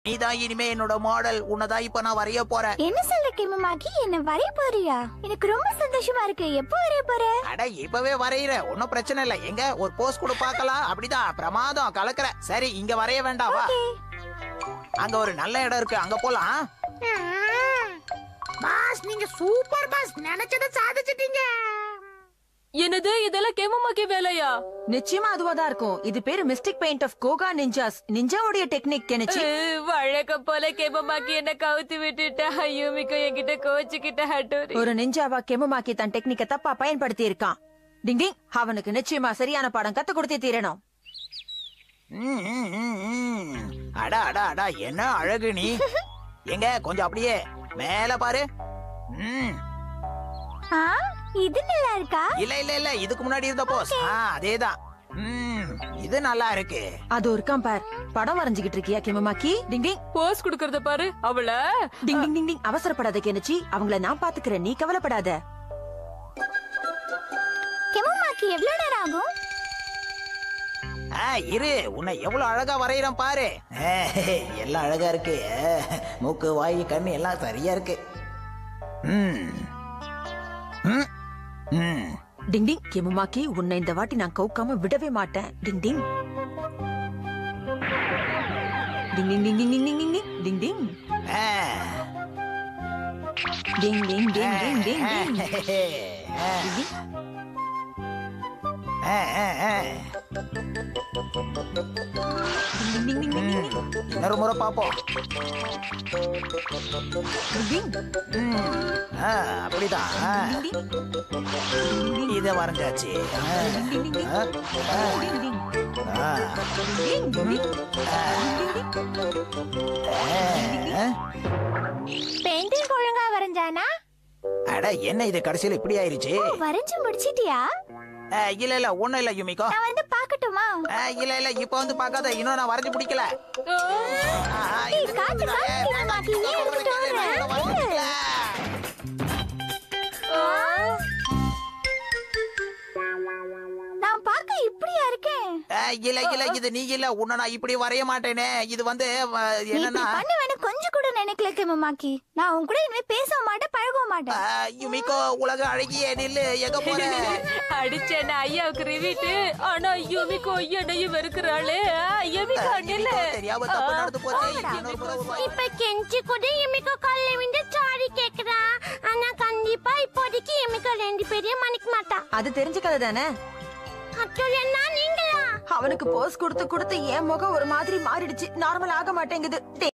நீதான் இனிமே என்னோட மாடல் உன்னதான் இப்ப நான் வரைய போறேன் என்ன சொல்ற கிமமாக்கி என்ன வரைய போறியா எனக்கு ரொம்ப சந்தோஷமா இருக்கு எப்போ வரைய போற அட இப்பவே வரையிற ஒன்னும் பிரச்சனை இல்ல எங்க ஒரு போஸ் கூட பார்க்கலாம் அப்படிதான் பிரமாதம் கலக்குற சரி இங்க வரைய வேண்டாம் வா அங்க ஒரு நல்ல இடம் இருக்கு அங்க போலாம் பாஸ் நீங்க சூப்பர் பாஸ் நினைச்சதை சாதிச்சிட்டீங்க என்னது இதெல்லாம் கெமமாக்கி வேலையா நிச்சயமா அதுவாதான் இருக்கும் இது பேரு mystic paint of Koga ninjas நிஞ்சாவுடைய டெக்னிக் கெனிச்சி அஹ், வழக்கம் போல கெமமாக்கி என்ன கவுத்து விட்டுட்டா யூமிக்கோ என்கிட்ட கோச்சுக்கிட்ட ஹட்டோரி ஒரு நிஞ்சாவா கெமுமாக்கி தன் டெக்னிக்க தப்பா பயன்படுத்தி இருக்கான் டிங் டிங் அவனுக்கு நிச்சயமா சரியான பாடம் கத்து கொடுத்தே தீரணும் ம், ம், ம், ம். அட அட அட என்ன அழகு நீ எங்க கொஞ்சம் அப்படியே மேல பாரு ம் ஆ இது நல்லா இருக்கா இல்ல இல்ல இல்ல இதுக்கு முன்னாடி இருந்த போஸ் ஆ அதேதான் ம் இது நல்லா இருக்கு அது இருக்கான் பார் படம் வரைஞ்சுகிட்டு இருக்கியா கெமுமாக்கி டிங் டிங் போஸ் குடுக்கறத பாரு அவள டிங் டிங் டிங் டிங் அவசரப்படாத கெனிச்சி அவங்கள நான் பாத்துக்கிறேன் நீ கவலைப்படாத கிமமாக்கி எவ்வளவு நேரம் ஆகும் ஆ இரு உன்னை எவ்வளவு அழகா வரையறேன் பாரு ஆ, எல்லாம் அழகா இருக்கு ஆ, மூக்கு வாய் கண்ணு எல்லாம் சரியா இருக்கு ம் ம் ம் டிங் டிங் கெமுமாக்கி உன்னை இந்த வாட்டி நான் கவுக்காம விடவே மாட்டேன் டிங் டிங் டிங் டிங் டிங் டிங் டிங் டிங் டிங் டிங் டிங் ஆ. டிங் டிங் டிங் டிங் டிங் டிங் ஆ. ஆ, ஆ, ஆ. டிங் டிங் டிங் டிங் ம். இன்னொரு முறை பாப்போம் டிங் டிங் ம். ஆ, அப்படிதான் ஆ. டிங் டிங் இத வரைஞ்சாச்சு ஆ. டிங் டிங் டிங் ஆ. ஆ. டிங் டிங் ஆ. டிங் டிங் டிங் ஆ. பெயிண்டிங் ஒழுங்கா வரைஞ்சானா அட என்ன இது கடைசியில இப்படி ஆயிருச்சு வரைஞ்சு முடிச்சிட்டியா ஆ, இல்ல இல்ல ஒண்ணும் இல்ல யுமிகோ நான் வந்து பாக்கட்டுமா ஆ, இல்ல இல்ல இப்ப வந்து பார்க்காத இன்னும் நான் வரைஞ்சு பிடிக்கல ஆ, ஆ, ஏய், இது காட்டு, இதுதான். காட்டு, ஏய், வேண்டாம், மாக்கி, இதுதான் ஏன் சொல்றேன் கேளு, நான் இன்னும் வரைஞ்சு எடுத்துட்டு பிடிக்கல. நான் பார்க்க இப்படியா இருக்கேன் ஆ, இல்ல இல்ல இது நீ இல்ல உன்னை நான் இப்படி வரைய மாட்டேனே இது வந்து ஆ, நீ இப்படி என்னன்னா பண்ணுவேன்னு கொஞ்சம் கூட நினைக்கல கிமமாக்கி நான் உன் கூட இனிமே பேச மாட்டேன் பழக ஆ, மாட்டேன் யுமிகோ உலக அழகிய நில்லு எங்க போற அடிச்சேன ஐயாவுக்கு ரிவிட்டு ஆனா யூமிக்கோ என்னையும் வெறுக்கிறாளே யூமிக்கோ நில்ல யுமிகோ, தெரியாம தப்பு நடந்து போச்சு இன்னொரு முறை ஒரு வாய்ப்பு. இப்ப கெஞ்சி கூட எமிக்கோ கால்ல விண்டு சாரி கேக்குறா ஆனா கண்டிப்பா இப்போதைக்கு எமிக்கோ ரெண்டு பேரையும் மன்னிக்க மாட்டா அது தெரிஞ்ச கதை தானே அச்சோ என்ன நீங்களா அவனுக்கு போஸ் கொடுத்து கொடுத்து என் முகம் ஒரு மாதிரி மாறிடுச்சு நார்மல் ஆக மாட்டேங்குது